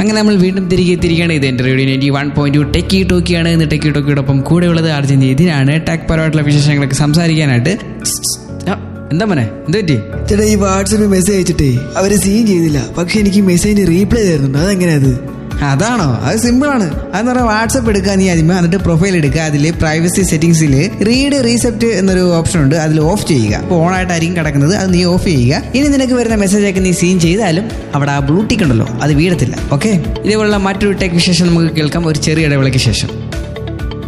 അങ്ങനെ നമ്മൾ വീണ്ടും തിരികെ തിരികെയാണ് ഇത് എൻ്റെ radio ninety one point two techie ടോക്കിയാണ് ഇന്ന് ടെക്കി ടോക്കിയോടൊപ്പം കൂടെയുള്ളത് അർജുൻ ഇതിനാണ് ടാക് പരമായിട്ടുള്ള വിശേഷങ്ങളൊക്കെ സംസാരിക്കാനായിട്ട് ആ, എന്താ മോനെ എന്ത് പറ്റി ചേട്ടാ ഈ വാട്സപ്പിൽ മെസ്സേജ് അയച്ചിട്ടേ അവര് സീൻ ചെയ്തില്ല പക്ഷെ എനിക്ക് മെസ്സേജിന് റീപ്ലൈ തരുന്നുണ്ട് അതെങ്ങനെയാ അത് അതാണോ അത് സിമ്പിൾ ആണ് അതെന്ന് പറഞ്ഞാൽ വാട്സപ്പ് എടുക്കുക നീ ആദ്യമേ എന്നിട്ട് പ്രൊഫൈൽ എടുക്കുക അതിൽ പ്രൈവസി സെറ്റിംഗ്സിൽ റീഡ് റീസെപ്റ്റ് എന്നൊരു ഓപ്ഷൻ ഉണ്ട് അതിൽ ഓഫ് ചെയ്യുക അപ്പോൾ ഓൺ ആയിട്ടായിരിക്കും കിടക്കുന്നത് അത് നീ ഓഫ് ചെയ്യുക ഇനി നിനക്ക് വരുന്ന മെസ്സേജ് ഒക്കെ നീ സീൻ ചെയ്താലും അവിടെ ആ ബ്ലൂട്ടിക് ഉണ്ടല്ലോ അത് വീഴത്തില്ല ഓക്കെ ഇതേപോലുള്ള മറ്റൊരു ടെക് വിശേഷം നമുക്ക് കേൾക്കാം ഒരു ചെറിയ ഇടവേളയ്ക്ക് ശേഷം